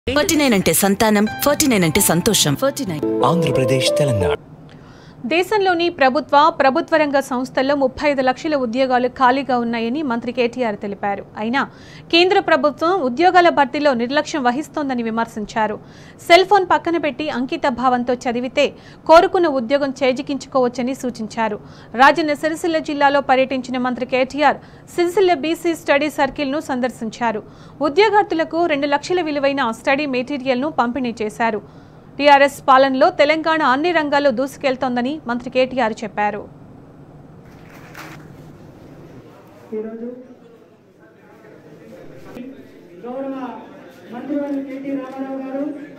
forty nine అంటే సంతానం forty nine అంటే సంతోషం ఫార్టీ నైన్ ఆంధ్రప్రదేశ్ తెలంగాణ దేశంలోని ప్రభుత్వ ప్రభుత్వ రంగ సంస్థల్లో ముప్పై ఐదు లక్షల ఉద్యోగాలు ఖాళీగా ఉన్నాయని మంత్రి కేటీఆర్ తెలిపారు అయినా కేంద్ర ప్రభుత్వం ఉద్యోగాల భర్తీలో నిర్లక్ష్యం వహిస్తోందని విమర్శించారు సెల్ ఫోన్ పక్కన పెట్టి అంకిత భావంతో చదివితే కోరుకున్న ఉద్యోగం చేజికించుకోవచ్చని సూచించారు రాజన్న సిరిసిల్ల జిల్లాలో పర్యటించిన మంత్రి కేటీఆర్ సిరిసిల్ల బీసీ స్టడీ సర్కిల్ను సందర్శించారు ఉద్యోగార్థులకు రెండు లక్షల విలువైన స్టడీ మెటీరియల్ను పంపిణీ చేశారు టీఆర్ఎస్ పాలనలో తెలంగాణ అన్ని రంగాల్లో దూసుకెళ్తోందని మంత్రి కేటీఆర్ చెప్పారు ఈరోజు గౌరవ మంత్రివర్యులు కేటీ రామారావు గారు